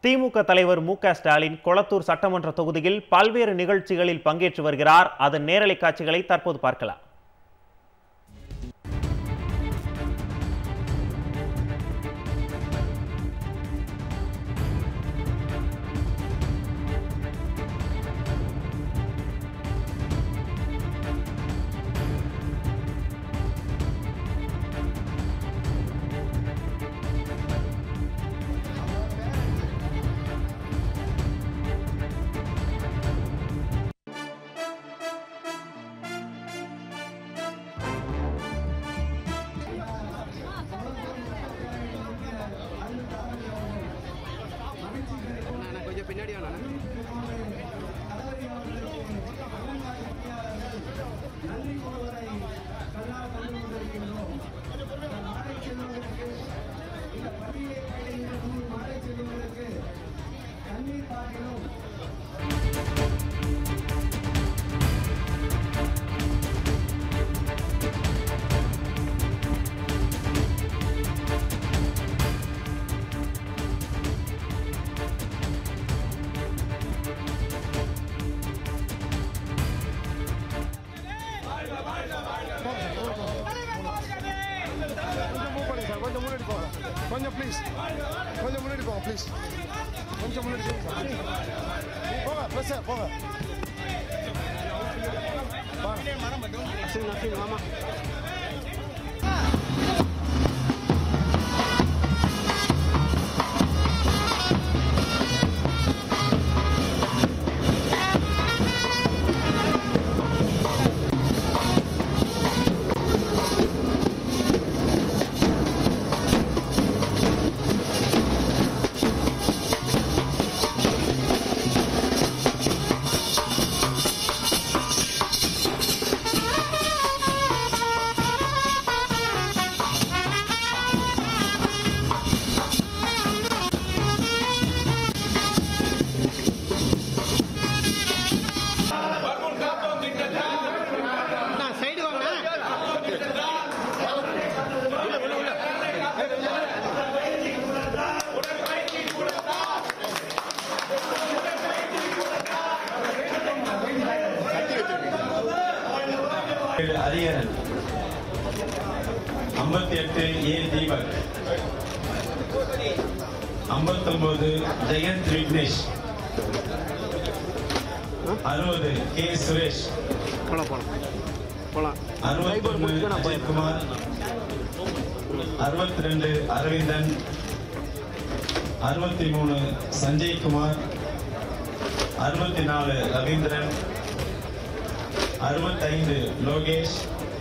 திமுக தலைவர் மு க ஸ்டாலின் கொளத்தூர் சட்டமன்ற தொகுதியில் பல்வேறு நிகழ்ச்சிகளில் பங்கேற்று வருகிறார் அதன் நேரலை காட்சிகளை தற்போது பார்க்கலாம் அண்ணா கொஞ்சம் பின்னாடி வேணா கொஞ்சம் மூவ் பண்ணுங்க சார் கொஞ்சம் முன்னாடி போங்க கொஞ்சம் ப்ளீஸ் கொஞ்சம் முன்னாடி போங்க ப்ளீஸ் கொஞ்சம் முன்னாடி போங்க சார் போங்க ப்ளஸ் சார் போங்க அசின் அசின் மாமா அண்ணா சைடு வாங்கண்ணா ஹரிஹரன் ஐம்பத்தி எட்டு ஏ தீபக் ஐம்பத்தொன்பது ஜெயந்த் விக்னேஷ் அறுபது கே சுரேஷ் போலாம் போலாம் போலாம் அறுபத்தொன்னு அஜய்குமார் அறுபத்தி ரெண்டு அரவிந்தன் அறுபத்தி மூணு சஞ்சய்குமார் அறுபத்தி நாலு ரவீந்திரன் அறுபத்தைந்து லோகேஷ்